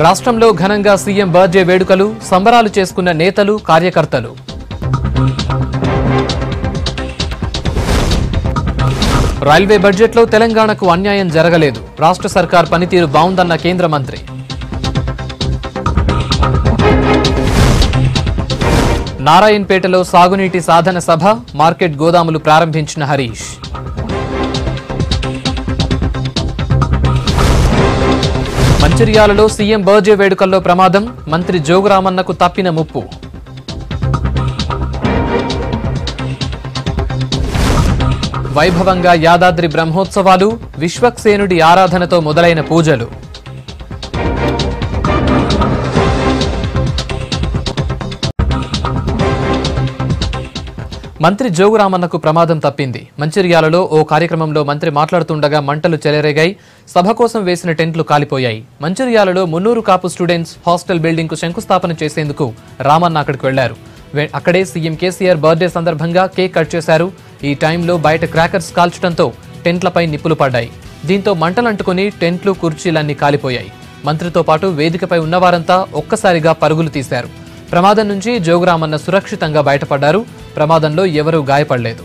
రాష్ట్రంలో ఘనంగా CM birthday వేడుకలు సంబరాలు చేసుకున్న నేతలు కార్యకర్తలు రైల్వే బడ్జెట్లో తెలంగాణకు అన్యాయం జరగలేదు రాష్ట్ర సర్కార్ పనితీరు బావుందన్న కేంద్ర మంత్రి నారాయణపేటలో సాగునీటి సాధన సభ మార్కెట్ గోదాములు ప్రారంభించిన హరీష్ మంచిర్యాలలో సీఎం బర్త్డే వేడుకల్లో ప్రమాదం మంత్రి జోగురామన్నకు తప్పిన ముప్పు వైభవంగా యాదాద్రి బ్రహ్మోత్సవాలు విశ్వక్సేనుడి ఆరాధనతో మొదలైన పూజలు మంత్రి జోగురామన్నకు ప్రమాదం తప్పింది మంచిర్యాలలో ఓ కార్యక్రమంలో మంత్రి మాట్లాడుతుండగా మంటలు చెలరేగాయి సభ కోసం వేసిన టెంట్లు కాలిపోయాయి మంచిర్యాలలో Munnuru Kapu students hostel building కు శంకుస్థాపన చేసేందుకు రామన్న అక్కడికి వెళ్లారు వె- అక్కడే సీఎం కేసీఆర్ బర్త్డే సందర్భంగా కేక్ కట్ చేశారు ఈ టైంలో బయట క్రాకర్స్ కాల్చడంతో టెంట్లపై నిప్పులు పడ్డాయి దీంతో మంటలంటుకుని టెంట్లు కుర్చీలన్నీ కాలిపోయాయి మంత్రితో పాటు వేదికపై ఉన్నవారంతా ఒక్కసారిగా పరుగులు తీశారు ప్రమాదం నుంచి జోగురామన్న సురక్షితంగా బయటపడ్డారు ప్రమాదంలో ఎవరూ గాయపడలేదు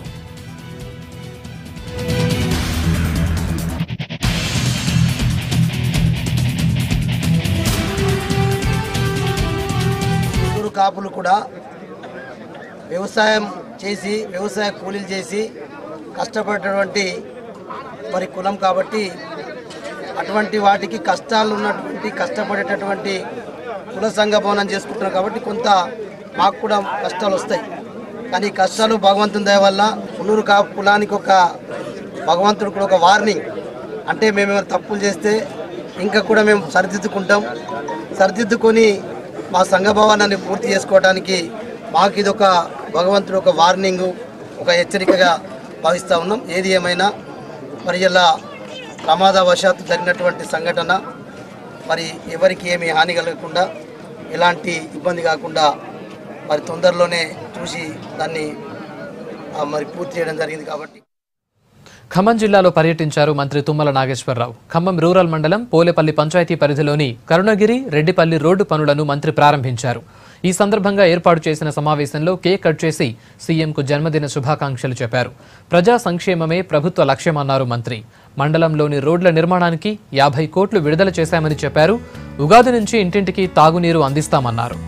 ఊరు కాపులు కూడా వ్యవసాయం చేసి వ్యవసాయ కూలీలు చేసి కష్టపడేటువంటి మరి కులం కాబట్టి అటువంటి వాటికి కష్టాలు ఉన్నటువంటి కష్టపడేటటువంటి కుల సంఘ భవనం చేసుకుంటున్నాం కాబట్టి కొంత మాకు కూడా కష్టాలు వస్తాయి కానీ ఈ కష్టాలు భగవంతుని దయ వల్ల ఉన్నూరు కాపు కులానికి ఒక భగవంతుడు కూడా ఒక వార్నింగ్ అంటే మేము ఏమైనా తప్పులు చేస్తే ఇంకా కూడా మేము సరిదిద్దుకుంటాం సరిదిద్దుకొని మా సంఘ భవనాన్ని పూర్తి చేసుకోవడానికి మాకు ఇది ఒక భగవంతుడు ఒక వార్నింగ్ ఒక హెచ్చరికగా భావిస్తూ ఉన్నాం ఏది ఏమైనా మరి ఇలా ప్రమాదవశాత్తు జరిగినటువంటి సంఘటన మరి ఎవరికి ఏమీ హాని కలగకుండా ఎలాంటి ఇబ్బంది కాకుండా మరి తొందరలోనే చూసి దాన్ని ఆ, మరి పూర్తి చేయడం జరిగింది కాబట్టి ఖమ్మం జిల్లాలో పర్యటించారు మంత్రి తుమ్మల నాగేశ్వరరావు ఖమ్మం రూరల్ మండలం పోలేపల్లి పంచాయతీ పరిధిలోని కరుణగిరి రెడ్డిపల్లి రోడ్డు పనులను మంత్రి ప్రారంభించారు ఈ సందర్భంగా ఏర్పాటు చేసిన సమావేశంలో కేక్ కట్ చేసి సీఎంకు జన్మదిన శుభాకాంక్షలు చెప్పారు ప్రజా సంక్షేమమే ప్రభుత్వ లక్ష్యమన్నారు మంత్రి మండలంలోని రోడ్ల నిర్మాణానికి యాభై కోట్లు విడుదల చేశామని చెప్పారు ఉగాది నుంచి ఇంటింటికి తాగునీరు అందిస్తామన్నారు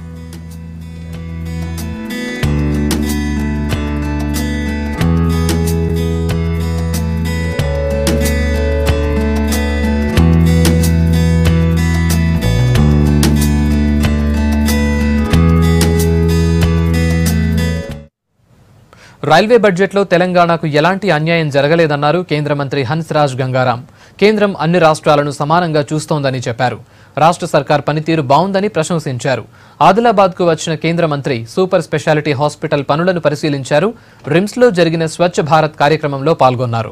రైల్వే బడ్జెట్లో తెలంగాణకు ఎలాంటి అన్యాయం జరగలేదన్నారు కేంద్ర మంత్రి హన్స్ రాజ్ గంగారాం కేంద్రం అన్ని రాష్ట్రాలను సమానంగా చూస్తోందని చెప్పారు రాష్ట్ర సర్కార్ పనితీరు బావుందని ప్రశంసించారు ఆదిలాబాద్కు వచ్చిన కేంద్ర మంత్రి సూపర్ స్పెషాలిటీ హాస్పిటల్ పనులను పరిశీలించారు రిమ్స్లో జరిగిన స్వచ్ఛ భారత్ కార్యక్రమంలో పాల్గొన్నారు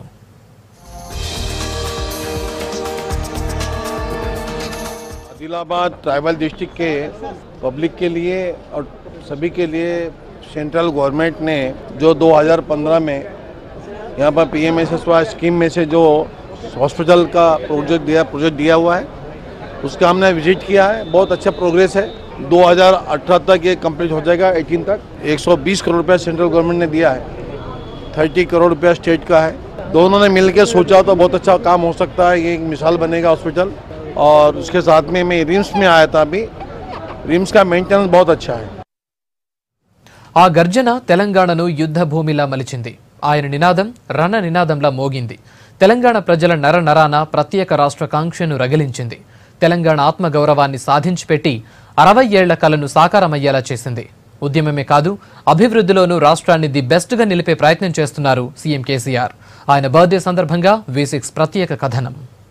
आदिलाबाद ट्राइबल डिस्ट्रिक्ट के पब्लिक के लिए और सभी के लिए सेंट्रल गवर्नमेंट ने जो 2015 में यहाँ पर पी एम स्कीम में से जो हॉस्पिटल का प्रोजेक्ट दिया प्रोजेक्ट दिया हुआ है उसका हमने विजिट किया है बहुत अच्छा प्रोग्रेस है 2018 तक ये कंप्लीट हो जाएगा 18 तक 120 करोड़ रुपया सेंट्रल गवर्नमेंट ने दिया है 30 करोड़ रुपया स्टेट का है दोनों ने मिलकर सोचा तो बहुत अच्छा काम हो सकता है ये एक मिसाल बनेगा हॉस्पिटल और उसके साथ में मैं रिम्स में आया था अभी रिम्स का मेंटेनेंस बहुत अच्छा है ఆ గర్జన తెలంగాణను యుద్ధ భూమిలా మలిచింది ఆయన నినాదం రణ నినాదంలా మోగింది తెలంగాణ ప్రజల నర నరాన ప్రత్యేక రాష్ట్ర కాంక్షను రగిలించింది తెలంగాణ ఆత్మగౌరవాన్ని సాధించిపెట్టి అరవై ఏళ్ల కలను సాకారమయ్యేలా చేసింది ఉద్యమమే కాదు అభివృద్ధిలోనూ రాష్ట్రాన్ని ది బెస్ట్గా నిలిపే ప్రయత్నం చేస్తున్నారు సీఎం కేసీఆర్ ఆయన బర్త్డే సందర్భంగా వి సిక్స్ ప్రత్యేక కథనం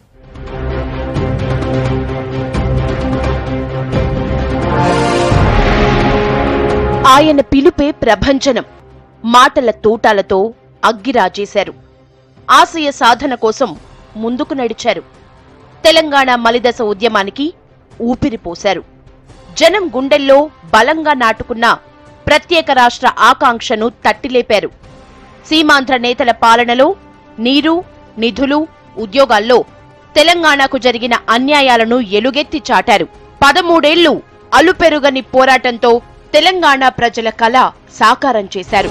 ఆయన పిలుపే ప్రభంజనం మాటల తూటాలతో అగ్గిరాజేశారు ఆశయ సాధన కోసం ముందుకు నడిచారు తెలంగాణ మలిదశ ఉద్యమానికి ఊపిరిపోశారు జనం గుండెల్లో బలంగా నాటుకున్న ప్రత్యేక రాష్ట్ర ఆకాంక్షను తట్టిలేపారు సీమాంధ్ర నేతల పాలనలో నీరు నిధులు ఉద్యోగాల్లో తెలంగాణకు జరిగిన అన్యాయాలను ఎలుగెత్తి చాటారు పదమూడేళ్లు అలుపెరుగని పోరాటంతో తెలంగాణ ప్రజల కళ సాకారం చేశారు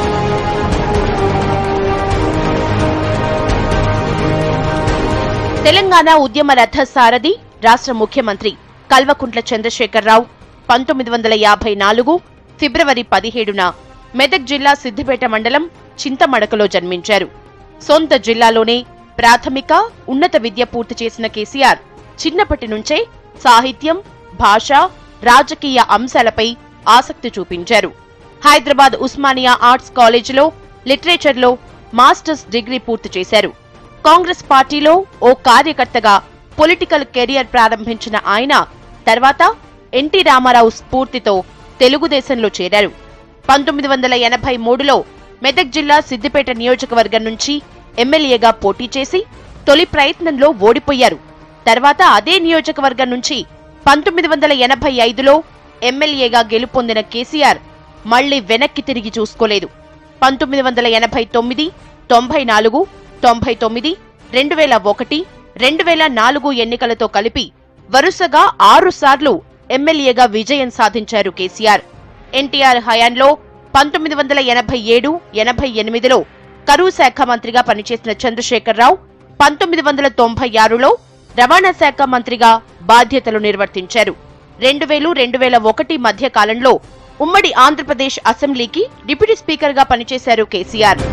తెలంగాణ ఉద్యమ రథ సారథి రాష్ట్ర ముఖ్యమంత్రి కల్వకుంట్ల చంద్రశేఖరరావు పంతొమ్మిది వందల యాభై నాలుగు ఫిబ్రవరి పదిహేడున మెదక్ జిల్లా సిద్దిపేట మండలం చింతమడకలో జన్మించారు సొంత జిల్లాలోనే ప్రాథమిక ఉన్నత విద్య పూర్తి చేసిన కేసీఆర్ చిన్నప్పటి నుంచే సాహిత్యం భాష రాజకీయ అంశాలపై ఆసక్తి చూపించారు హైదరాబాద్ ఉస్మానియా ఆర్ట్స్ కాలేజీలో లిటరేచర్లో మాస్టర్స్ డిగ్రీ పూర్తి చేశారు కాంగ్రెస్ పార్టీలో ఓ కార్యకర్తగా పొలిటికల్ కెరియర్ ప్రారంభించిన ఆయన తర్వాత ఎన్టీ రామారావు స్ఫూర్తితో తెలుగుదేశంలో చేరారు పంతొమ్మిది వందల ఎనభై మూడులో మెదక్ జిల్లా సిద్దిపేట నియోజకవర్గం నుంచి ఎమ్మెల్యేగా పోటీ చేసి తొలి ప్రయత్నంలో ఓడిపోయారు తర్వాత అదే నియోజకవర్గం నుంచి పంతొమ్మిది వందల ఎనభై ఐదులో ఎమ్మెల్యేగా గెలుపొందిన కేసీఆర్ మళ్లీ వెనక్కి తిరిగి చూసుకోలేదు పంతొమ్మిది వందల ఎనభై తొమ్మిది తొంభై నాలుగు తొంభై తొమ్మిది రెండు వేల ఒకటి రెండు వేల నాలుగు ఎన్నికలతో కలిపి వరుసగా ఆరు సార్లు ఎమ్మెల్యేగా విజయం సాధించారు కేసీఆర్ ఎన్టీఆర్ హయాంలో పంతొమ్మిది వందల ఎనభై ఏడు ఎనభై ఎనిమిదిలో కరువు శాఖ మంత్రిగా పనిచేసిన చంద్రశేఖరరావు పంతొమ్మిది వందల తొంభై ఆరులో రవాణా శాఖ మంత్రిగా బాధ్యతలు నిర్వర్తించారు రెండు వేలు రెండు వేల ఒకటి మధ్య కాలంలో ఉమ్మడి ఆంధ్రప్రదేశ్ అసెంబ్లీకి డిప్యూటీ స్పీకర్గా పనిచేశారు కేసీఆర్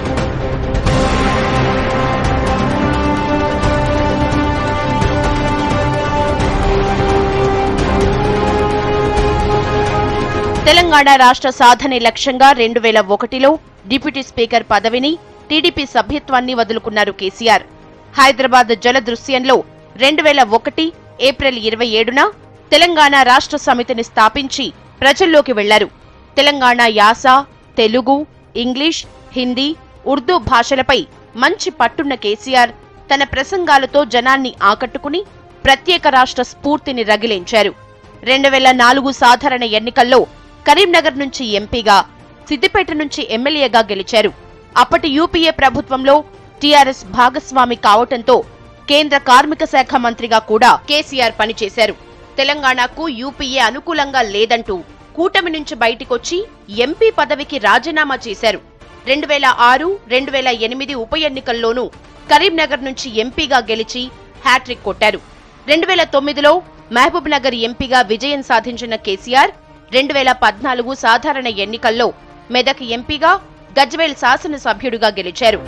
తెలంగాణ రాష్ట్ర సాధనే లక్ష్యంగా రెండు వేల ఒకటిలో డిప్యూటీ స్పీకర్ పదవిని టీడీపీ సభ్యత్వాన్ని వదులుకున్నారు కేసీఆర్ హైదరాబాద్ జల దృశ్యంలో రెండు వేల ఒకటి ఏప్రిల్ ఇరవై ఏడున తెలంగాణ రాష్ట్ర సమితిని స్థాపించి ప్రజల్లోకి వెళ్లారు తెలంగాణ యాస తెలుగు ఇంగ్లీష్ హిందీ ఉర్దూ భాషలపై మంచి పట్టున్న కేసీఆర్ తన ప్రసంగాలతో జనాన్ని ఆకట్టుకుని ప్రత్యేక రాష్ట్ర స్ఫూర్తిని రగిలించారు రెండు వేల నాలుగు సాధారణ ఎన్నికల్లో కరీంనగర్ నుంచి ఎంపీగా సిద్దిపేట నుంచి ఎమ్మెల్యేగా గెలిచారు అప్పటి యూపీఏ ప్రభుత్వంలో టీఆర్ఎస్ భాగస్వామి కావటంతో కేంద్ర కార్మిక శాఖ మంత్రిగా కూడా కేసీఆర్ పనిచేశారు తెలంగాణకు యూపీఏ అనుకూలంగా లేదంటూ కూటమి నుంచి బయటికొచ్చి ఎంపీ పదవికి రాజీనామా చేశారు రెండు వేల ఆరు రెండు వేల ఎనిమిది ఉప ఎన్నికల్లోనూ కరీంనగర్ నుంచి ఎంపీగా గెలిచి హ్యాట్రిక్ కొట్టారు రెండు వేల తొమ్మిదిలో మహబూబ్ నగర్ ఎంపీగా విజయం సాధించిన కేసీఆర్ రెండు వేల పద్నాలుగు సాధారణ ఎన్నికల్లో మెదక్ ఎంపీగా గజ్వేల్ శాసనసభ్యుడిగా గెలిచారు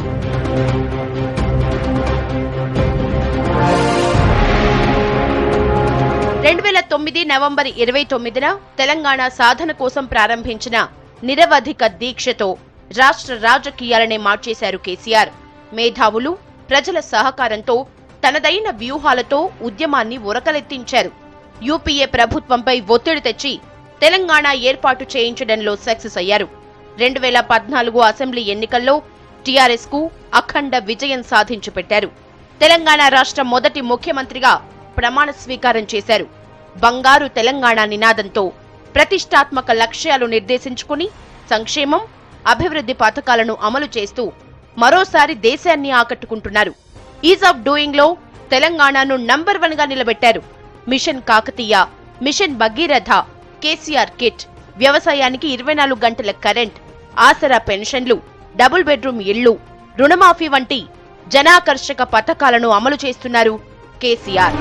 రెండు వేల తొమ్మిది నవంబర్ ఇరవై తొమ్మిదిన తెలంగాణ సాధన కోసం ప్రారంభించిన నిరవధిక దీక్షతో రాష్ట్ర రాజకీయాలనే మార్చేశారు కేసీఆర్ మేధావులు ప్రజల సహకారంతో తనదైన వ్యూహాలతో ఉద్యమాన్ని ఉరకలెత్తించారు యూపీఏ ప్రభుత్వంపై ఒత్తిడి తెచ్చి తెలంగాణ ఏర్పాటు చేయించడంలో సక్సెస్ అయ్యారు రెండు వేల పద్నాలుగు అసెంబ్లీ ఎన్నికల్లో టీఆర్ఎస్ కు అఖండ విజయం సాధించి పెట్టారు తెలంగాణ రాష్ట్ర మొదటి ముఖ్యమంత్రిగా ప్రమాణ స్వీకారం చేశారు బంగారు తెలంగాణ నినాదంతో ప్రతిష్టాత్మక లక్ష్యాలు నిర్దేశించుకుని సంక్షేమం అభివృద్ధి పథకాలను అమలు చేస్తూ మరోసారి దేశాన్ని ఆకట్టుకుంటున్నారు ఈజ్ ఆఫ్ డూయింగ్ లో తెలంగాణను నంబర్ వన్ గా నిలబెట్టారు mission Kakatiya mission Bhagiratha KCR kit వ్యవసాయానికి ఇరవై నాలుగు గంటల కరెంట్ ఆసరా పెన్షన్లు డబుల్ బెడ్రూమ్ ఇళ్లు రుణమాఫీ వంటి జనాకర్షక పథకాలను అమలు చేస్తున్నారు కేసీఆర్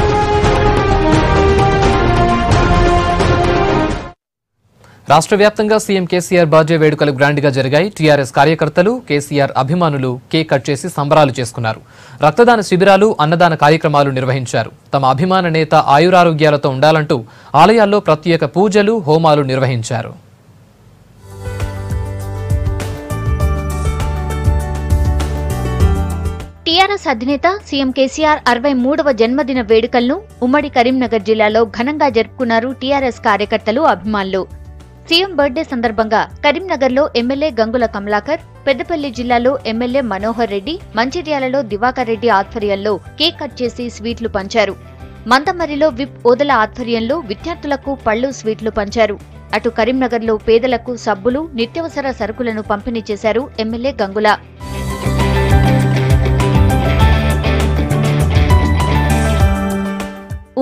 రాష్ట్ర వ్యాప్తంగా సీఎం కేసీఆర్ బర్త్డే వేడుకలు గ్రాండ్ గా జరిగాయి టీఆర్ఎస్ కార్యకర్తలు కేసీఆర్ అభిమానులు కేక్ కట్ చేసి సంబరాలు చేసుకున్నారు రక్తదాన శిబిరాలు అన్నదాన కార్యక్రమాలు నిర్వహించారు తమ అభిమాన నేత ఆయురారోగ్యాలతో ఉండాలంటూ ఆలయాల్లో ప్రత్యేక పూజలు హోమాలు నిర్వహించారు టీఆర్ఎస్ అధినేత సీఎం కేసీఆర్ అరవై మూడవ జన్మదిన వేడుకలను ఉమ్మడి కరీంనగర్ జిల్లాలో ఘనంగా జరుపుకున్నారు టీఆర్ఎస్ కార్యకర్తలు అభిమానులు సీఎం బర్త్డే సందర్భంగా కరీంనగర్లో ఎమ్మెల్యే గంగుల కమలాకర్ పెద్దపల్లి జిల్లాలో ఎమ్మెల్యే మనోహర్ రెడ్డి మంచిర్యాలలో దివాకర్ రెడ్డి ఆధ్వర్యంలో కేక్ కట్ చేసి స్వీట్లు పంచారు మందమర్రిలో విప్ ఓదల ఆధ్వర్యంలో విద్యార్థులకు పళ్ళు స్వీట్లు పంచారు అటు కరీంనగర్లో పేదలకు సబ్బులు నిత్యావసర సరుకులను పంపిణీ చేశారు ఎమ్మెల్యే గంగుల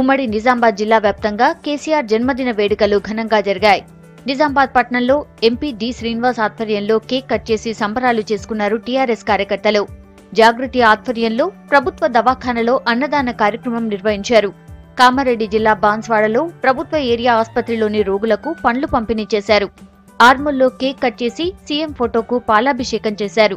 ఉమ్మడి నిజామాబాద్ జిల్లా వ్యాప్తంగా కేసీఆర్ జన్మదిన వేడుకలు ఘనంగా జరిగాయి నిజామాబాద్ పట్టణంలో ఎంపీ డి శ్రీనివాస్ ఆధ్వర్యంలో కేక్ కట్ చేసి సంబరాలు చేసుకున్నారు టీఆర్ఎస్ కార్యకర్తలు జాగృతి ఆధ్వర్యంలో ప్రభుత్వ దవాఖానలో అన్నదాన కార్యక్రమం నిర్వహించారు కామారెడ్డి జిల్లా బాన్స్వాడలో ప్రభుత్వ ఏరియా ఆసుపత్రిలోని రోగులకు పండ్లు పంపిణీ చేశారు ఆర్మూల్లో కేక్ కట్ చేసి సీఎం ఫోటోకు పాలాభిషేకం చేశారు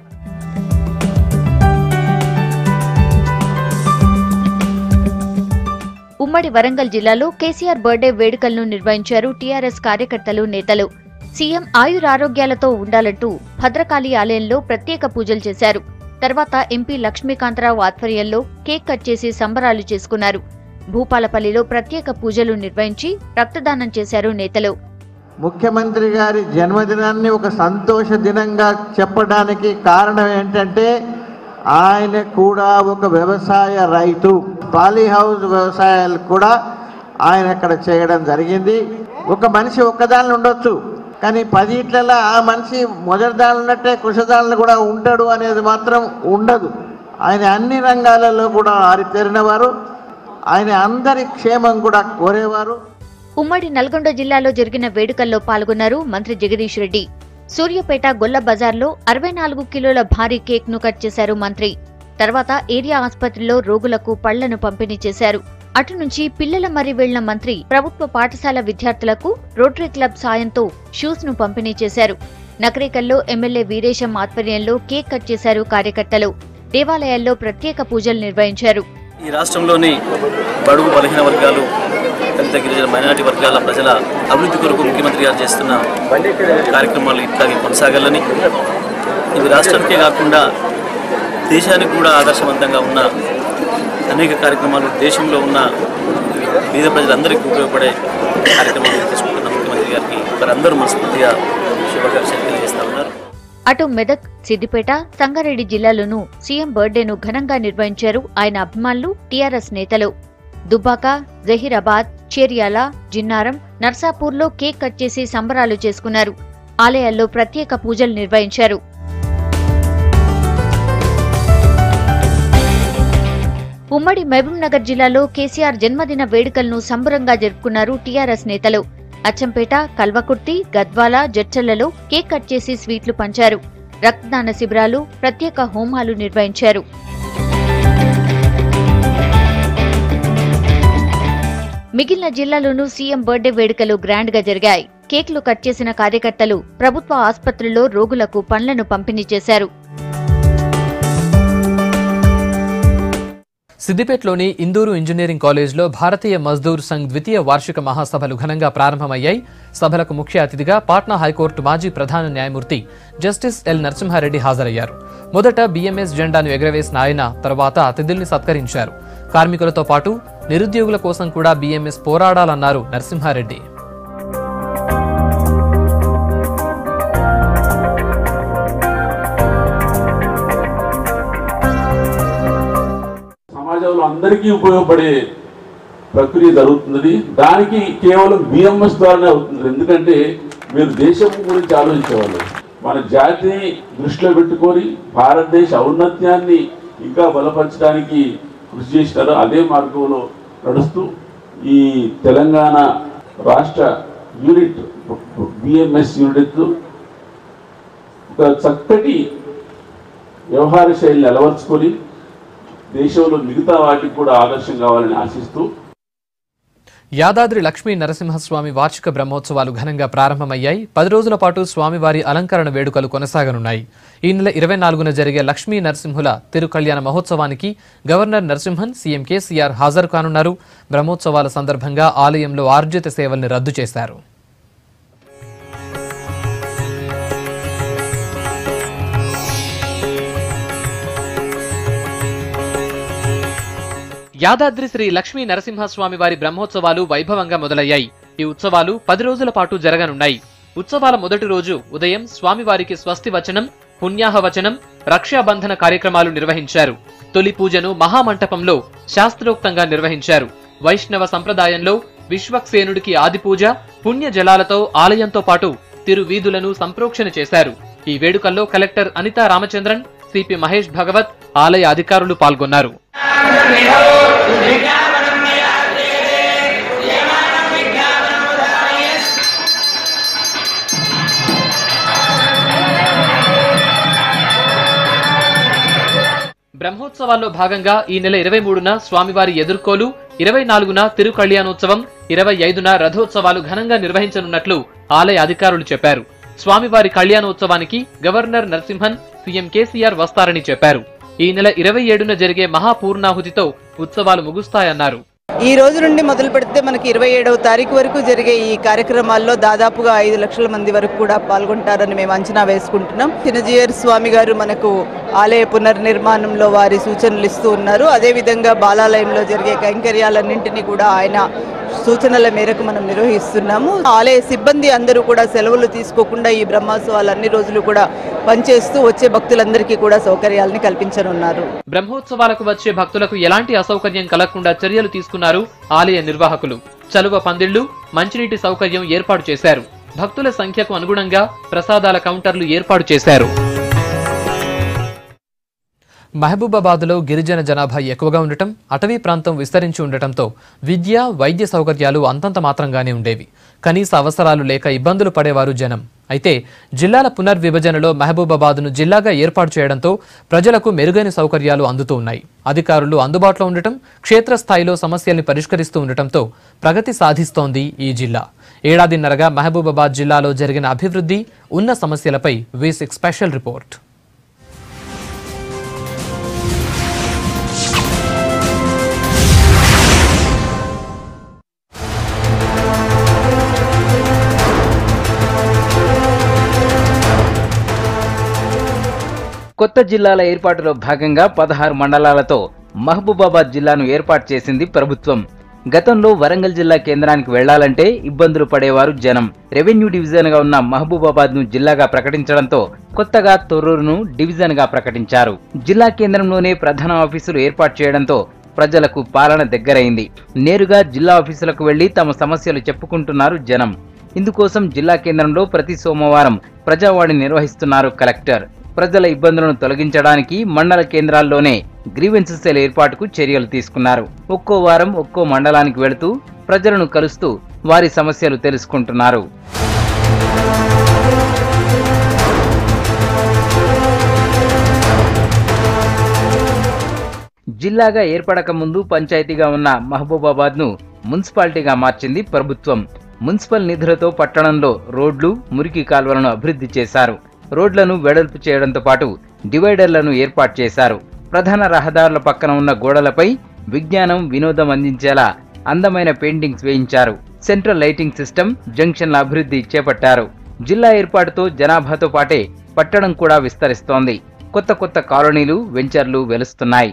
ఉమ్మడి వరంగల్ జిల్లాలో కేసీఆర్ బర్త్డే వేడుకలను నిర్వహించారు టీఆర్ఎస్ కార్యకర్తలు నేతలు సీఎం ఆయురారోగ్యాలతో ఉండాలంటూ భద్రకాళి ఆలయంలో ప్రత్యేక పూజలు చేశారు తర్వాత ఎంపీ లక్ష్మీకాంతరావు ఆధ్వర్యంలో కేక్ కట్ చేసి సంబరాలు చేసుకున్నారు భూపాలపల్లిలో ప్రత్యేక పూజలు నిర్వహించి రక్తదానం చేశారు నేతలు ముఖ్యమంత్రి గారి జన్మదినాన్ని ఒక సంతోష దినంగా చెప్పడానికి కారణం ఏంటంటే ఆయన కూడా ఒక వ్యవసాయ రైతు పాలీ హౌస్ వ్యవసాయాలు కూడా ఆయన అక్కడ చేయడం జరిగింది ఒక మనిషి ఒక్కదానిలో ఉండొచ్చు కానీ పది ఇట్లలో ఆ మనిషి మొదటి దాని ఉన్నట్టే కృషదాలను కూడా ఉంటాడు అనేది మాత్రం ఉండదు ఆయన అన్ని రంగాలలో కూడా ఆరితేరినవారు ఆయన అందరి క్షేమం కూడా కోరేవారు ఉమ్మడి నల్గొండ జిల్లాలో జరిగిన వేడుకల్లో పాల్గొన్నారు మంత్రి జగదీష్ రెడ్డి సూర్యాపేట గొల్ల బజార్లో అరవై నాలుగు కిలోల భారీ కేక్ ను కట్ చేశారు మంత్రి తర్వాత ఏరియా ఆసుపత్రిలో రోగులకు పళ్లను పంపిణీ చేశారు అటు నుంచి పిల్లల మరి వెళ్లిన మంత్రి ప్రభుత్వ పాఠశాల విద్యార్థులకు రోటరీ క్లబ్ సాయంతో షూస్ ను పంపిణీ చేశారు నకరేకల్లో ఎమ్మెల్యే వీరేశం ఆధ్వర్యంలో కేక్ కట్ చేశారు కార్యకర్తలు దేవాలయాల్లో ప్రత్యేక పూజలు నిర్వహించారు ఈ రాష్ట్రంలోని బడుగు బలహీన వర్గాలు దళిత గిరిజన మైనారిటీ వర్గాల ప్రజల అభివృద్ధి కొరకు ముఖ్యమంత్రి గారు చేస్తున్న కార్యక్రమాలు ఇట్లాగే కొనసాగాలని ఇది రాష్ట్రానికే కాకుండా దేశానికి కూడా ఆదర్శవంతంగా ఉన్న అనేక కార్యక్రమాలు దేశంలో ఉన్న పేద ప్రజలందరికీ ఉపయోగపడే కార్యక్రమాలు తీసుకుంటున్న ముఖ్యమంత్రి గారికి వారందరూ మనస్ఫూర్తిగా శుభాకాంక్షలు తెలియజేస్తా ఉన్నారు అటు మెదక్ సిద్దిపేట సంగారెడ్డి జిల్లాలోనూ సీఎం బర్త్డేను ఘనంగా నిర్వహించారు ఆయన అభిమానులు టీఆర్ఎస్ నేతలు దుబ్బాక జహీరాబాద్ చేర్యాల జిన్నారం నర్సాపూర్లో కేక్ కట్ చేసి సంబరాలు చేసుకున్నారు ఆలయాల్లో ప్రత్యేక పూజలు నిర్వహించారు ఉమ్మడి మహబూబ్ నగర్ జిల్లాలో కేసీఆర్ జన్మదిన వేడుకలను సంబరంగా జరుపుకున్నారు టీఆర్ఎస్ నేతలు అచ్చంపేట కల్వకుర్తి గద్వాల జడ్చర్లలో కేక్ కట్ చేసి స్వీట్లు పంచారు రక్తదాన శిబిరాలు ప్రత్యేక హోమాలు నిర్వహించారు మిగిలిన జిల్లాలోనూ సీఎం బర్త్డే వేడుకలు గ్రాండ్ గా జరిగాయి కేక్లు కట్ చేసిన కార్యకర్తలు ప్రభుత్వ ఆసుపత్రుల్లో రోగులకు పండ్లను పంపిణీ చేశారు సిద్దిపేటలోని ఇందూరు ఇంజనీరింగ్ కాలేజ్లో భారతీయ మజ్దూర్ సంఘ్ ద్వితీయ వార్షిక మహాసభలు ఘనంగా ప్రారంభమయ్యాయి సభలకు ముఖ్య అతిథిగా పాట్నా హైకోర్టు మాజీ ప్రధాన న్యాయమూర్తి జస్టిస్ ఎల్ నరసింహారెడ్డి హాజరయ్యారు మొదట బీఎంఎస్ జెండాను ఎగరవేసిన ఆయన తర్వాత అతిథుల్ని సత్కరించారు కార్మికులతో పాటు నిరుద్యోగుల కోసం కూడా బీఎంఎస్ పోరాడాలన్నారు నరసింహారెడ్డి సమాజంలో అందరికీ ఉపయోగపడే ప్రక్రియ జరుగుతుంది దానికి కేవలం బిఎంఎస్ ద్వారానే అవుతుంది ఎందుకంటే మీరు దేశం గురించి ఆలోచించేవాళ్ళు మన జాతిని దృష్టిలో పెట్టుకొని భారతదేశ ఔన్నత్యాన్ని ఇంకా బలపరచడానికి కృషి చేసినారు అదే మార్గంలో నడుస్తూ ఈ తెలంగాణ రాష్ట్ర యూనిట్ బిఎంఎస్ యూనిట్ ఒక చక్కటి వ్యవహార శైలిని అలవర్చుకొని దేశంలో మిగతా వాటికి కూడా ఆదర్శం కావాలని ఆశిస్తూ యాదాద్రి లక్ష్మీ నరసింహస్వామి వార్షిక బ్రహ్మోత్సవాలు ఘనంగా ప్రారంభమయ్యాయి పది రోజుల పాటు స్వామివారి అలంకరణ వేడుకలు కొనసాగనున్నాయి ఈ నెల ఇరవై నాలుగున జరిగే లక్ష్మీ నరసింహుల తిరుకళ్యాణ మహోత్సవానికి గవర్నర్ నరసింహన్ సీఎం కేసీఆర్ హాజరు కానున్నారు బ్రహ్మోత్సవాల సందర్భంగా ఆలయంలో ఆర్జిత సేవల్ని రద్దు చేశారు యాదాద్రి శ్రీ లక్ష్మీ నరసింహస్వామి వారి బ్రహ్మోత్సవాలు వైభవంగా మొదలయ్యాయి ఈ ఉత్సవాలు పది రోజుల పాటు జరగనున్నాయి ఉత్సవాల మొదటి రోజు ఉదయం స్వామివారికి స్వస్తి వచనం పుణ్యాహ వచనం రక్షాబంధన కార్యక్రమాలు నిర్వహించారు తొలి పూజను మహామంటపంలో శాస్త్రోక్తంగా నిర్వహించారు వైష్ణవ సంప్రదాయంలో విశ్వక్సేనుడికి ఆది పూజ పుణ్య జలాలతో ఆలయంతో పాటు తిరువీధులను సంప్రోక్షణ చేశారు ఈ వేడుకల్లో కలెక్టర్ అనితా రామచంద్రన్ సిపి మహేష్ భగవత్ ఆలయ అధికారులు పాల్గొన్నారు బ్రహ్మోత్సవాల్లో భాగంగా ఈ నెల ఇరవై మూడున స్వామివారి ఎదుర్కోలు ఇరవై నాలుగున తిరుకళ్యాణోత్సవం ఇరవై ఐదున రథోత్సవాలు ఘనంగా నిర్వహించనున్నట్లు ఆలయ అధికారులు చెప్పారు స్వామివారి కళ్యాణోత్సవానికి గవర్నర్ నరసింహన్ సీఎం కేసీఆర్ వస్తారని చెప్పారు ఈ నెల ఇరవై ఏడున జరిగే మహాపూర్ణాహుతితో ఉత్సవాలు ముగుస్తాయన్నారు ఈ రోజు నుండి మొదలు పెడితే మనకి ఇరవై ఏడవ తారీఖు వరకు జరిగే ఈ కార్యక్రమాల్లో దాదాపుగా ఐదు లక్షల మంది వరకు కూడా పాల్గొంటారని మేము అంచనా వేసుకుంటున్నాం చిన్నజీయర్ స్వామి గారు మనకు ఆలయ పునర్నిర్మాణంలో వారి సూచనలు ఇస్తూ ఉన్నారు అదేవిధంగా బాలాలయంలో జరిగే కైంకర్యాలన్నింటినీ కూడా ఆయన సూచనల మేరకు మనం నిర్వహిస్తున్నాము ఆలయ సిబ్బంది అందరూ కూడా సెలవులు తీసుకోకుండా ఈ బ్రహ్మోత్సవాలు అన్ని రోజులు కూడా పనిచేస్తూ వచ్చే భక్తులందరికీ కూడా సౌకర్యాలని కల్పించనున్నారు బ్రహ్మోత్సవాలకు వచ్చే భక్తులకు ఎలాంటి అసౌకర్యం కలగకుండా చర్యలు తీసుకున్నారు ఆలయ నిర్వాహకులు చలువ పందిళ్లు మంచినీటి సౌకర్యం ఏర్పాటు చేశారు భక్తుల సంఖ్యకు అనుగుణంగా ప్రసాదాల కౌంటర్లు ఏర్పాటు చేశారు మహబూబాబాద్లో గిరిజన జనాభా ఎక్కువగా ఉండటం అటవీ ప్రాంతం విస్తరించి ఉండటంతో విద్య వైద్య సౌకర్యాలు అంతంత మాత్రంగానే ఉండేవి కనీస అవసరాలు లేక ఇబ్బందులు పడేవారు జనం అయితే జిల్లాల పునర్విభజనలో మహబూబాబాద్ను జిల్లాగా ఏర్పాటు చేయడంతో ప్రజలకు మెరుగైన సౌకర్యాలు అందుతూ ఉన్నాయి అధికారులు అందుబాటులో ఉండటం క్షేత్రస్థాయిలో సమస్యల్ని పరిష్కరిస్తూ ఉండటంతో ప్రగతి సాధిస్తోంది ఈ జిల్లా ఏడాదిన్నరగా మహబూబాబాద్ జిల్లాలో జరిగిన అభివృద్ధి ఉన్న సమస్యలపై వి సిక్స్ స్పెషల్ రిపోర్ట్ కొత్త జిల్లాల ఏర్పాటులో భాగంగా పదహారు మండలాలతో మహబూబాబాద్ జిల్లాను ఏర్పాటు చేసింది ప్రభుత్వం గతంలో వరంగల్ జిల్లా కేంద్రానికి వెళ్లాలంటే ఇబ్బందులు పడేవారు జనం రెవెన్యూ డివిజన్ గా ఉన్న మహబూబాబాద్ ను జిల్లాగా ప్రకటించడంతో కొత్తగా తొర్రూరును డివిజన్ గా ప్రకటించారు జిల్లా కేంద్రంలోనే ప్రధాన ఆఫీసులు ఏర్పాటు చేయడంతో ప్రజలకు పాలన దగ్గరైంది నేరుగా జిల్లా ఆఫీసులకు వెళ్లి తమ సమస్యలు చెప్పుకుంటున్నారు జనం ఇందుకోసం జిల్లా కేంద్రంలో ప్రతి సోమవారం ప్రజావాణి నిర్వహిస్తున్నారు కలెక్టర్ ప్రజల ఇబ్బందులను తొలగించడానికి మండల కేంద్రాల్లోనే గ్రీవెన్స్ సెల్ ఏర్పాటుకు చర్యలు తీసుకున్నారు ఒక్కో వారం ఒక్కో మండలానికి వెళుతూ ప్రజలను కలుస్తూ వారి సమస్యలు తెలుసుకుంటున్నారు జిల్లాగా ఏర్పడక ముందు పంచాయతీగా ఉన్న మహబూబాబాద్ను మున్సిపాలిటీగా మార్చింది ప్రభుత్వం మున్సిపల్ నిధులతో పట్టణంలో రోడ్లు మురికి కాలువలను అభివృద్ధి చేశారు రోడ్లను వెడల్పు చేయడంతో పాటు డివైడర్లను ఏర్పాటు చేశారు ప్రధాన రహదారుల పక్కన ఉన్న గోడలపై విజ్ఞానం వినోదం అందించేలా అందమైన పెయింటింగ్స్ వేయించారు సెంట్రల్ లైటింగ్ సిస్టమ్ జంక్షన్ల అభివృద్ధి చేపట్టారు జిల్లా ఏర్పాటుతో జనాభాతో పాటే పట్టణం కూడా విస్తరిస్తోంది కొత్త కొత్త కాలనీలు వెంచర్లు వెలుస్తున్నాయి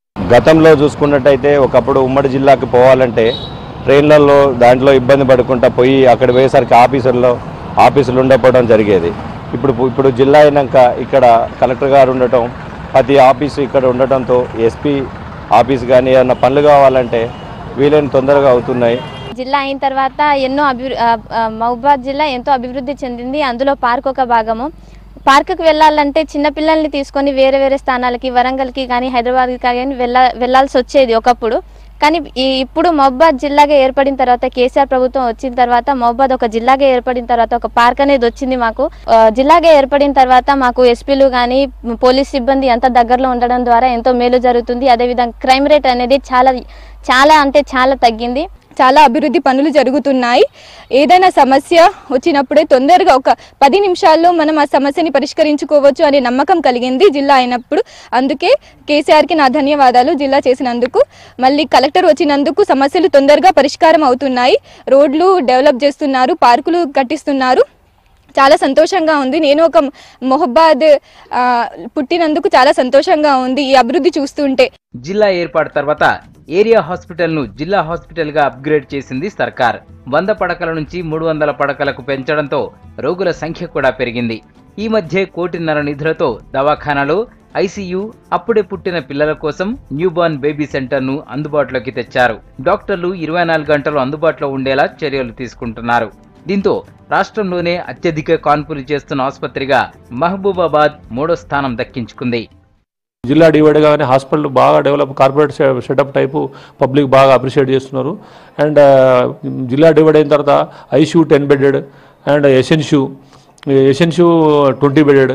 గతంలో చూసుకున్నట్టయితే ఒకప్పుడు ఉమ్మడి జిల్లాకి పోవాలంటే ట్రైన్లలో దాంట్లో ఇబ్బంది పడుకుంటా పోయి అక్కడ పోయేసరికి ఆఫీసుల్లో ఆఫీసులు ఉండకపోవడం జరిగేది ఇప్పుడు ఇప్పుడు జిల్లా అయినాక ఇక్కడ కలెక్టర్ గారు ఉండటం ప్రతి ఆఫీసు ఇక్కడ ఉండటంతో ఎస్పీ ఆఫీస్ కానీ ఏమన్నా పనులు కావాలంటే వీలైన తొందరగా అవుతున్నాయి జిల్లా అయిన తర్వాత ఎన్నో అభివృ ఆ, ఆ, మహబూబాద్ జిల్లా ఎంతో అభివృద్ధి చెందింది అందులో పార్క్ ఒక భాగము పార్కుకి వెళ్ళాలంటే చిన్నపిల్లల్ని తీసుకొని వేరే వేరే స్థానాలకి వరంగల్కి కానీ హైదరాబాద్కి కానీ వెళ్ళ వెళ్ళాల్సి వచ్చేది ఒకప్పుడు కానీ ఈ- ఇప్పుడు మహబాద్ జిల్లాగా ఏర్పడిన తర్వాత కేసీఆర్ ప్రభుత్వం వచ్చిన తర్వాత మహబాద్ ఒక జిల్లాగా ఏర్పడిన తర్వాత ఒక పార్క్ అనేది వచ్చింది మాకు ఆ, జిల్లాగా ఏర్పడిన తర్వాత మాకు ఎస్పీలు కానీ పోలీస్ సిబ్బంది అంతా దగ్గరలో ఉండడం ద్వారా ఎంతో మేలు జరుగుతుంది అదేవిధంగా క్రైమ్ రేట్ అనేది చాలా చాలా అంటే చాలా తగ్గింది చాలా అభివృద్ధి పనులు జరుగుతున్నాయి ఏదైనా సమస్య వచ్చినప్పుడే తొందరగా ఒక పది నిమిషాల్లో మనం ఆ సమస్యని పరిష్కరించుకోవచ్చు అనే నమ్మకం కలిగింది జిల్లా అయినప్పుడు అందుకే కేసీఆర్కి నా ధన్యవాదాలు జిల్లా చేసినందుకు మళ్ళీ కలెక్టర్ వచ్చినందుకు సమస్యలు తొందరగా పరిష్కారం అవుతున్నాయి రోడ్లు డెవలప్ చేస్తున్నారు పార్కులు కట్టిస్తున్నారు చాలా సంతోషంగా ఉంది నేను ఒక మొహబాద్ ఆ, పుట్టినందుకు చాలా సంతోషంగా ఉంది ఈ అభివృద్ధి చూస్తుంటే జిల్లా ఏర్పాటు తర్వాత ఏరియా హాస్పిటల్ ను జిల్లా హాస్పిటల్ గా అప్గ్రేడ్ చేసింది సర్కార్ వంద పడకల నుంచి మూడు వందల పడకలకు పెంచడంతో రోగుల సంఖ్య కూడా పెరిగింది ఈ మధ్య కోటిన్నర నిధులతో దవాఖానాలో ఐసీయూ అప్పుడే పుట్టిన పిల్లల కోసం న్యూబార్న్ బేబీ సెంటర్ ను అందుబాటులోకి తెచ్చారు డాక్టర్లు ఇరవై నాలుగు గంటలు అందుబాటులో ఉండేలా చర్యలు తీసుకుంటున్నారు దీంతో రాష్ట్రంలోనే అత్యధిక కాన్పులు చేస్తున్న ఆసుపత్రిగా మహబూబాబాద్ మూడో స్థానం దక్కించుకుంది జిల్లా డివైడ్ కానీ హాస్పిటల్ బాగా develop corporate setup type public బాగా అప్రిషియేట్ చేస్తున్నారు అండ్ జిల్లా డివైడ్ అయిన తర్వాత ఐసీయూ టెన్ బెడెడ్ అండ్ ఎసెన్షియూ ఎసెన్షియూ ట్వంటీ బెడెడ్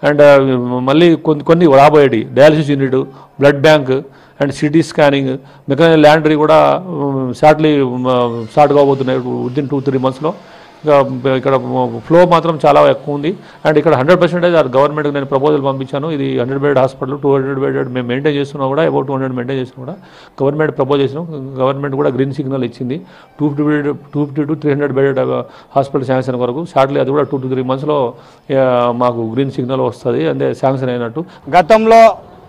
అండ్ మళ్ళీ కొన్ని కొన్ని రాబోయేటి dialysis unit blood bank and CT scanning mechanical laundry కూడా షార్ట్లీ స్టార్ట్ కాబోతున్నాయి విదిన్ టూ త్రీ మంత్స్లో ఇంకా ఇక్కడ ఫ్లో మాత్రం చాలా ఎక్కువ ఉంది అండ్ ఇక్కడ హండ్రెడ్ పర్సెంటేజ్ గవర్నమెంట్కి నేను ప్రపోజల్ పంపించాను ఇది hundred bed hospital two hundred bed మేము మెయింటైన్ చేస్తున్నా కూడా అబౌట్ టూ హండ్రెడ్ మెయింటైన్ చేస్తున్నా కూడా గవర్నమెంట్ ప్రపోజ్ చేసినాం గవర్నమెంట్ కూడా గ్రీన్ సిగ్నల్ ఇచ్చింది two fifty bed two fifty to three hundred bed hospital sanction వరకు షార్ట్లీ అది కూడా టూ టు త్రీ మంత్స్లో మాకు గ్రీన్ సిగ్నల్ వస్తుంది అంటే శాంక్షన్ అయినట్టు గతంలో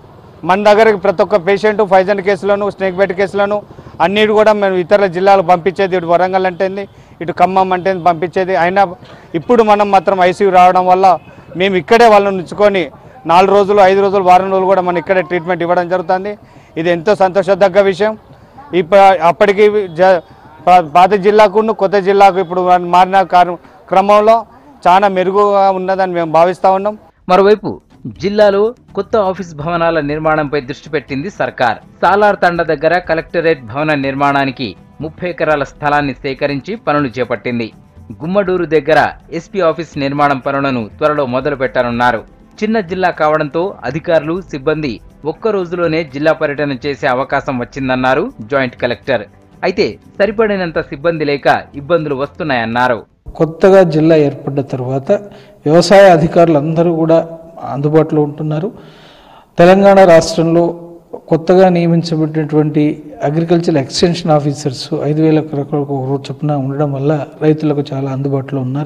మన దగ్గరికి ప్రతి ఒక్క పేషెంట్ ఫైజన్ కేసులను స్నేక్ బెట్ కేసులను అన్నిటి కూడా మేము ఇతర జిల్లాలు పంపించేది ఇటు వరంగల్ అంటేంది ఇటు ఖమ్మం అంటే పంపించేది అయినా ఇప్పుడు మనం మాత్రం ఐసీయూ రావడం వల్ల మేము ఇక్కడే వాళ్ళని ఉంచుకొని నాలుగు రోజులు ఐదు రోజులు వారం రోజులు కూడా మనం ఇక్కడే ట్రీట్మెంట్ ఇవ్వడం జరుగుతుంది ఇది ఎంతో సంతోషదగ్గ విషయం ఇప్పుడు అప్పటికి జ పా- పాత జిల్లాకు కొత్త జిల్లాకు ఇప్పుడు మారిన కారు- క్రమంలో చాలా మెరుగుగా ఉన్నదని మేము భావిస్తూ ఉన్నాం మరోవైపు జిల్లాలో కొత్త ఆఫీస్ భవనాల నిర్మాణంపై దృష్టి పెట్టింది సర్కార్ సాలార్ తండ దగ్గర కలెక్టరేట్ భవన నిర్మాణానికి ముప్పై ఎకరాల స్థలాన్ని సేకరించి పనులు చేపట్టింది గుమ్మడూరు దగ్గర ఎస్పీ ఆఫీస్ నిర్మాణం పనులను త్వరలో మొదలు పెట్టనున్నారు చిన్న జిల్లా కావడంతో అధికారులు సిబ్బంది ఒక్క రోజులోనే జిల్లా పర్యటన చేసే అవకాశం వచ్చిందన్నారు జాయింట్ కలెక్టర్ అయితే సరిపడినంత సిబ్బంది లేక ఇబ్బందులు వస్తున్నాయన్నారు కొత్తగా జిల్లా ఏర్పడ్డ తర్వాత వ్యవసాయ అధికారులు అందరూ కూడా అందుబాటులో ఉంటున్నారు తెలంగాణ రాష్ట్రంలో కొత్తగా నియమించబడినటువంటి అగ్రికల్చర్ ఎక్స్టెన్షన్ ఆఫీసర్స్ ఐదు వేల ఎకరాలకు ఒక రోజు చొప్పున ఉండడం వల్ల రైతులకు చాలా అందుబాటులో ఉన్నారు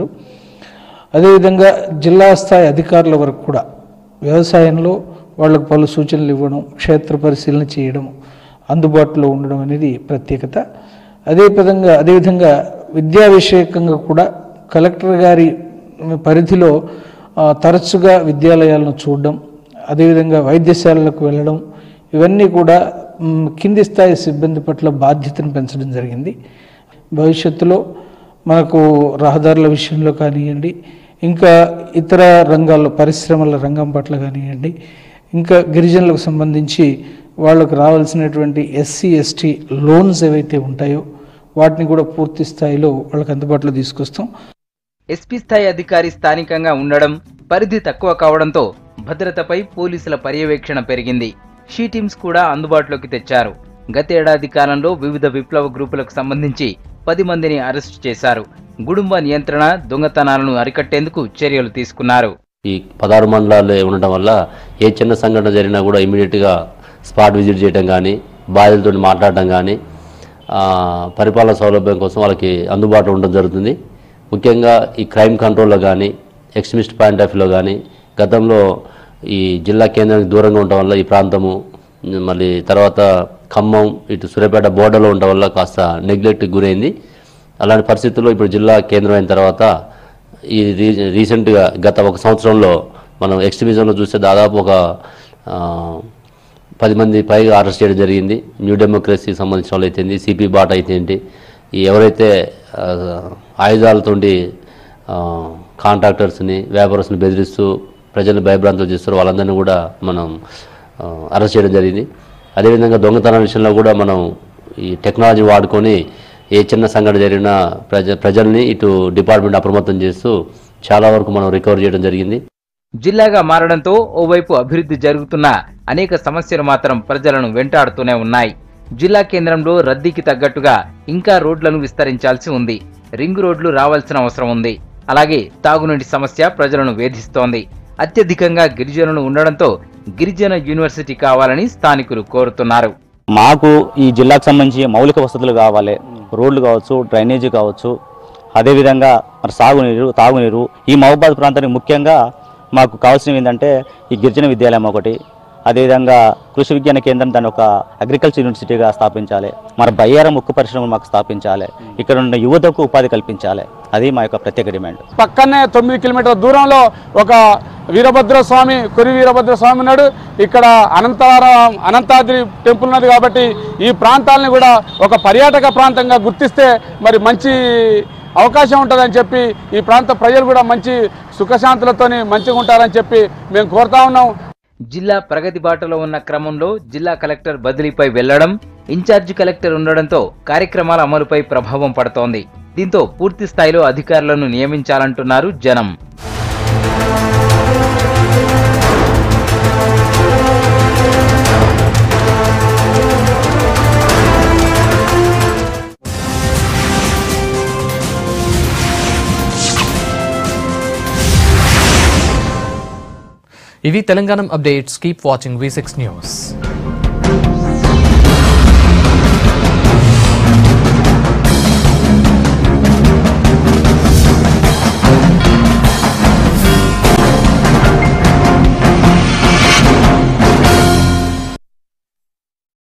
అదేవిధంగా జిల్లా స్థాయి అధికారుల వరకు కూడా వ్యవసాయంలో వాళ్ళకు పలు సూచనలు ఇవ్వడం క్షేత్ర పరిశీలన చేయడం అందుబాటులో ఉండడం అనేది ప్రత్యేకత అదే విధంగా అదేవిధంగా విద్యా విషయకంగా కూడా కలెక్టర్ గారి పరిధిలో ఆ, తరచుగా విద్యాలయాలను చూడడం అదేవిధంగా వైద్యశాలలకు వెళ్ళడం ఇవన్నీ కూడా మ్, కింది స్థాయి సిబ్బంది పట్ల బాధ్యతను పెంచడం జరిగింది భవిష్యత్తులో మనకు రహదారుల విషయంలో కానివ్వండి ఇంకా ఇతర రంగాల్లో పరిశ్రమల రంగం పట్ల కానివ్వండి ఇంకా గిరిజనులకు సంబంధించి వాళ్ళకు రావాల్సినటువంటి ఎస్సీ ఎస్టీ లోన్స్ ఏవైతే ఉంటాయో వాటిని కూడా పూర్తి స్థాయిలో వాళ్ళకి అందుబాటులో తీసుకొస్తాం ఎస్పీ స్థాయి అధికారి స్థానికంగా ఉండడం పరిధి తక్కువ కావడంతో భద్రతపై పోలీసుల పర్యవేక్షణ పెరిగింది షీ టీమ్స్ కూడా అందుబాటులోకి తెచ్చారు గతేడాది కాలంలో వివిధ విప్లవ గ్రూపులకు సంబంధించి పది మందిని అరెస్టు చేశారు గుడుంబ నియంత్రణ దొంగతనాలను అరికట్టేందుకు చర్యలు తీసుకున్నారు ఈ పదహారు మండలాలు ఉండటం వల్ల ఏ చిన్న సంఘటన జరిగినా కూడా ఇమీడియట్గా స్పాట్ విజిట్ చేయడం కానీ బాధితులతో మాట్లాడటం కానీ ఆ, పరిపాలన సౌలభ్యం కోసం వాళ్ళకి అందుబాటులో ఉండడం జరుగుతుంది ముఖ్యంగా ఈ క్రైమ్ కంట్రోల్లో కానీ ఎక్స్ట్రీమిస్ట్ పాయింట్ ఆఫ్ వ్యూలో కానీ గతంలో ఈ జిల్లా కేంద్రానికి దూరంగా ఉండటం వల్ల ఈ ప్రాంతము మళ్ళీ తర్వాత ఖమ్మం ఇటు సూర్యాపేట బోర్డర్లో ఉండటం వల్ల కాస్త నెగ్లెక్ట్కి గురైంది అలాంటి పరిస్థితుల్లో ఇప్పుడు జిల్లా కేంద్రం అయిన తర్వాత ఈ రీ రీసెంట్గా గత ఒక సంవత్సరంలో మనం ఎక్స్ట్రీమిజంలో చూస్తే దాదాపు ఒక ఆ, పది మంది పైగా అరెస్ట్ చేయడం జరిగింది న్యూ డెమోక్రసీకి సంబంధించిన వాళ్ళు అయితే ఏంటి సిపి బాట్ అయితే ఏంటి ఈ ఎవరైతే ఆ, ఆయుధాలతోటి కాంట్రాక్టర్స్ని వ్యాపారస్తుని బెదిరిస్తూ ప్రజలను భయభ్రాంతులు చేస్తారో వాళ్ళందరినీ కూడా మనం ఆ, అరెస్ట్ చేయడం జరిగింది అదేవిధంగా దొంగతనం విషయంలో కూడా మనం ఈ టెక్నాలజీ వాడుకొని ఏ చిన్న సంఘటన జరిగినా ప్రజ ప్రజల్ని ఇటు డిపార్ట్మెంట్ అప్రమత్తం చేస్తూ చాలా వరకు మనం రికవర్ చేయడం జరిగింది జిల్లాగా మారడంతో ఓవైపు అభివృద్ధి జరుగుతున్న అనేక సమస్యలు మాత్రం ప్రజలను వెంటాడుతూనే ఉన్నాయి జిల్లా కేంద్రంలో రద్దీకి తగ్గట్టుగా ఇంకా రోడ్లను విస్తరించాల్సి ఉంది రింగ్ రోడ్లు రావాల్సిన అవసరం ఉంది అలాగే తాగునీటి సమస్య ప్రజలను వేధిస్తోంది అత్యధికంగా గిరిజనులు ఉండడంతో గిరిజన యూనివర్సిటీ కావాలని స్థానికులు కోరుతున్నారు మాకు ఈ జిల్లాకు సంబంధించి మౌలిక వసతులు కావాలి రోడ్లు కావచ్చు డ్రైనేజీ కావచ్చు అదేవిధంగా మరి సాగునీరు తాగునీరు ఈ మహబాద్ ప్రాంతానికి ముఖ్యంగా మాకు కావాల్సినవి ఏంటంటే ఈ గిరిజన విద్యాలయం ఒకటి అదేవిధంగా కృషి విజ్ఞాన కేంద్రం దాన్ని ఒక అగ్రికల్చర్ యూనివర్సిటీగా స్థాపించాలి మరి బయ్యారం ఉక్కు పరిశ్రమ మాకు స్థాపించాలి ఇక్కడ ఉన్న యువతకు ఉపాధి కల్పించాలి అది మా యొక్క ప్రత్యేక డిమాండ్ పక్కనే తొమ్మిది కిలోమీటర్ల దూరంలో ఒక వీరభద్ర స్వామి కొరి వీరభద్ర స్వామి ఉన్నాడు ఇక్కడ అనంతారం అనంతాద్రి టెంపుల్ ఉన్నది కాబట్టి ఈ ప్రాంతాలని కూడా ఒక పర్యాటక ప్రాంతంగా గుర్తిస్తే మరి మంచి అవకాశం ఉంటుందని చెప్పి ఈ ప్రాంత ప్రజలు కూడా మంచి సుఖశాంతులతోని మంచిగా ఉంటారని చెప్పి మేము కోరుతా ఉన్నాం జిల్లా ప్రగతి బాటలో ఉన్న క్రమంలో జిల్లా కలెక్టర్ బదిలీపై వెళ్లడం ఇన్ఛార్జి కలెక్టర్ ఉండడంతో కార్యక్రమాల అమలుపై ప్రభావం పడుతోంది దీంతో పూర్తి స్థాయిలో అధికారులను నియమించాలంటున్నారు జనం ఇవి Telangana updates keep watching V six news